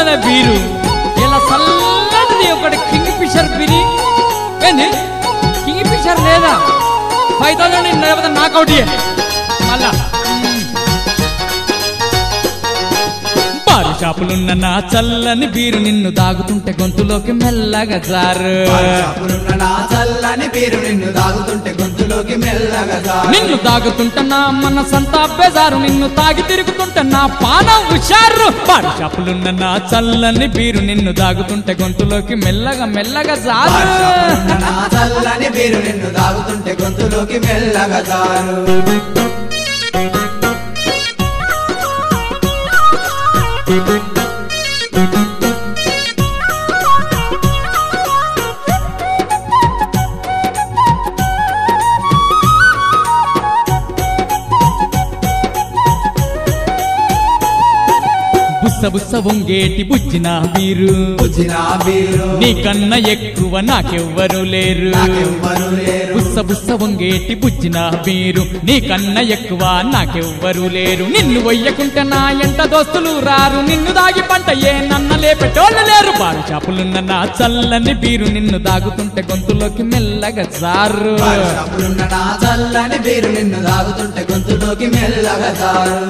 చల్లనే beer ఇలా చల్లటిది ఒకటి king Kingfisher బిరి ఏంది కింగ్ ఫిషర్ లేదా ఫైవ్ థౌసండ్ లేకపోతే నాకౌట్ మళ్ళా మ్మ్. బారు షాపులున్న నా చల్లని బీరు నిన్ను దాగుతుంటే గొంతులోకి మెల్లగా జారు షాపులున్న నా చల్లని పేరు నిన్ను తాగుతుంటే గొంతులోకి మెల్లగా జారు. నిన్ను తాగుతుంటే నా మనసంతా బేజారు నిన్ను తాగి తిరుగుతుంటే నా పానం హుషారు బారు షాపులున్న నా చల్లని బీరు నిన్ను దాగుతుంటే గొంతులోకి మెల్లగా మెల్లగా జారు షాపులున్న నా చల్లని పేరు నిన్ను తాగుతుంటే గొంతులోకి మెల్లగా జారు బుస్స బుస్స వంగేటి బుజ్జిన బీరు పుచ్చిన బీరు నీకన్నా ఎక్కువ నాకెవ్వరు లేరు నాకెవ్వరు లేరు బుస్స బుస్స వంగేటి బుజ్జిన బీరు నీకన్నా ఎక్కువ నాకెవ్వరు లేరు నిన్ను వయ్యకుంటే నా ఎంట దోస్తులు రారు నిన్ను దాగి పంట ఏ నన్న లేపెటోళ్ళు లేరు బారు చాపులున్న నా చల్లని బీరు నిన్ను దాగుతుంటే గొంతులోకి మెల్లగా జారు షాపులున్న నా చల్లని పేరు నిన్ను తాగుతుంటే గొంతులోకి మెల్లగా జారు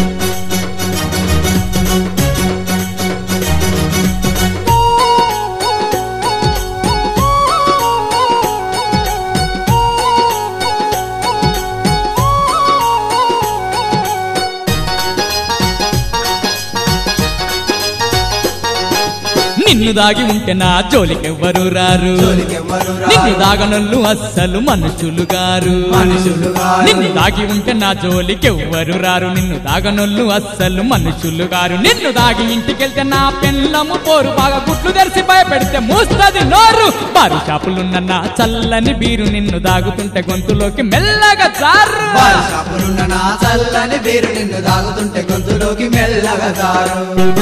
నిన్ను దాగి ఉంటే నా జోలికెవ్వరు రారు జోలికెవ్వరు రారు. నిన్ను దాగనొల్లు అస్సలు మనుషులు గారు మనుషులు గారు. నిన్ను దాగి ఉంటే నా జోలికెవ్వరు రారు నిన్ను దాగనొల్లు అస్సలు మనుషులు గారు నిన్ను దాగి ఇంటికెళ్తే నా పెళ్ళము పోరు బాగా గుట్లు తెరిచి భయపెడితే మూస్తది నోరు బారు షాపులున్న నా చల్లని బీరు నిన్ను దాగుతుంటే గొంతులోకి మెల్లగా జారు బార్ షాపులున్న నా చల్లని పేరు నిన్ను తాగుతుంటే గొంతులోకి మెల్లగా జారు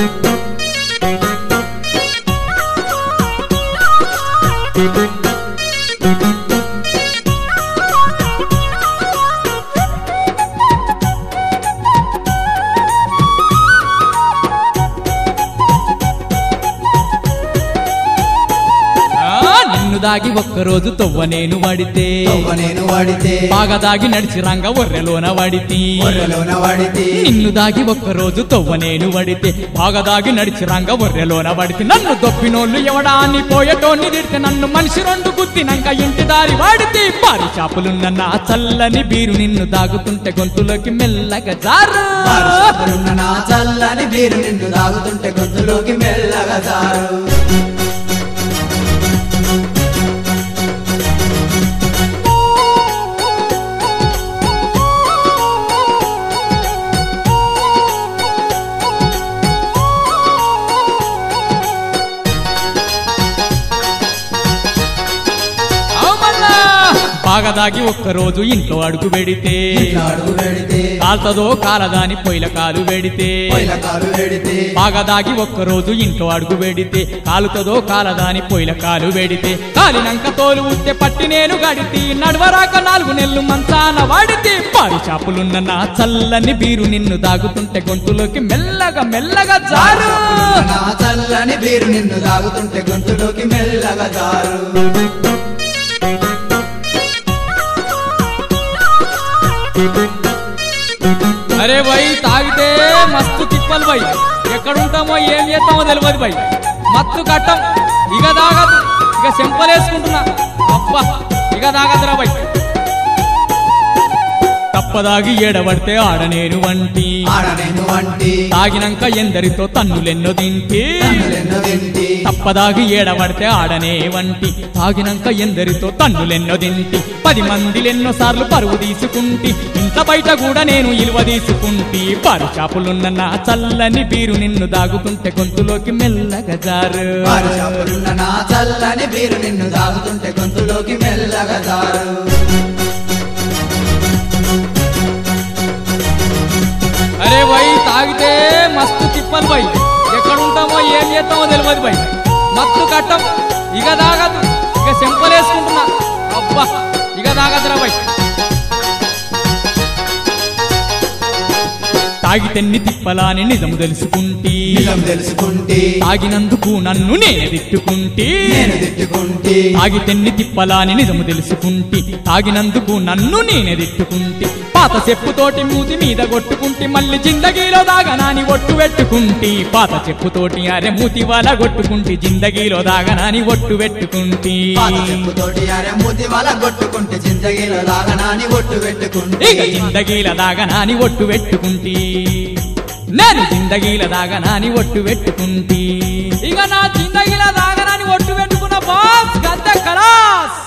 ఆ, నిన్ను దాగి ఒక్కరోజు తొవ్వ నేను వడితే తవ్వ నేను వాడితే బాగా దాగి నడిచి రంగ ఒర్రెలోన వడితి ఒర్రెలోన వాడితే నిన్ను దాగి ఒక్కరోజు తొవ్వ నేను వడితే బాగా దాగి నడిచి రంగ ఒర్రెలోన వడితే నన్ను దొప్పినోళ్ళు ఎవడాని పోయేటోన్ని తిడితే నన్ను మనిషి రెండు గుద్దినంక ఇంటి దారి వాడితే పారి షాపులున్న నా చల్లని బీరు నిన్ను దాగుతుంటే గొంతులోకి మెల్లగా జారు బార్ షాపులున్న నా చల్లని పేరు నిన్ను తాగుతుంటే గొంతులోకి మెల్లగా జారు అవు మళ్ళా. బాగా దాగి ఒక్కరోజు ఇంట్లో అడుగు పెడితే ఇట్లా అడుగు పెడితే కాల్తదో కాలదాని పొయ్యిల కాలు పెడితే పొయ్యిల కాలు పెడితే బాగా దాగి ఒక్కరోజు ఇంట్లో అడుగు పెడితే కాలుతదో కాలదాని పొయ్యిల కాలు పెడితే కాలినంక తోలు ఉత్తే పట్టి నేను గడితి నడవరాక నాలుగు నెలలు మంచాన వాడితే పారి షాపులున్న నా చల్లని బీరు నిన్ను దాగుతుంటే గొంతులోకి మెల్లగా మెల్లగా జారు నా చల్లని పేరు నిన్ను తాగుతుంటే గొంతులోకి మెల్లగా జారు అరే బై తాగితే మస్తు తిప్పలు బై ఎక్కడుంటామో ఏం చేస్తామో తెలియదు బై మత్తు కట్టం ఇక తాగదు ఇక సెంపలేసుకుంటున్నా అబ్బా ఇక తాగదురా బై తప్పదాగి ఏడబడితే ఆడనేను వంటి ఆడ నేను వంటి తాగినంక ఎందరితో తన్నులెన్నో తింటే తన్నులెన్నో తింటి తప్పదాగి ఏడబడితే ఆడనే వంటి తాగినంక ఎందరితో తన్నులెన్నో తింటి పది మందిలెన్నో సార్లు పరువు తీసుకుంటి ఇంత బయట కూడా నేను ఇలువ తీసుకుంటి పారు షాపులున్న నా చల్లని బీరు నిన్ను దాగుతుంటే గొంతులోకి మెల్లగా జారు వారి షాపులున్న నా చల్లని పేరు నిన్ను తాగుతుంటే గొంతులోకి మెల్లగా జారు అరే వై తాగితే మస్తు తిప్పలు బై ఎక్కడ ఉంటామో ఏం చేస్తామో తెలియదు బై మత్తు కట్టం ఇక తాగదు ఇక సెంపలేసుకుంటున్నా అబ్బా ఇక తాగదురా బై తాగితెన్ని తిప్పలాని నిజము తెలుసుకుంటీ నిజం తెలుసుకుంటే తాగినందుకు నన్ను నేనే తిట్టుకుంటీ నేను తిట్టుకుంటే తాగితెన్ని తిప్పలాని నిజము తెలుసుకుంటి తాగినందుకు నన్ను నేనే తిట్టుకుంటి పాత చెప్పుతోటి మూతి మీద కొట్టుకుంటి మళ్ళీ జిందగీలో దాగనాని ఒట్టు పెట్టుకుంటి పాత చెప్పుతోటి అరే మూతి వల కొట్టుకుంటి జిందగీలో దాగనాని ఒట్టు పెట్టుకుంటి పాత చెప్పుతోటి అరే మూతి వల కొట్టుకుంటే చింతగిలో లాగనాని ఒట్టు పెట్టుకుంటే ఇక జిందగీల దాగనాని ఒట్టు పెట్టుకుంటి నేను జిందగీల దాగనాని ఒట్టు పెట్టుకుంటి ఇక నా జిందగీల దాగనాని ఒట్టు పెట్టుకున్న బాస్ గద్ద కలాస్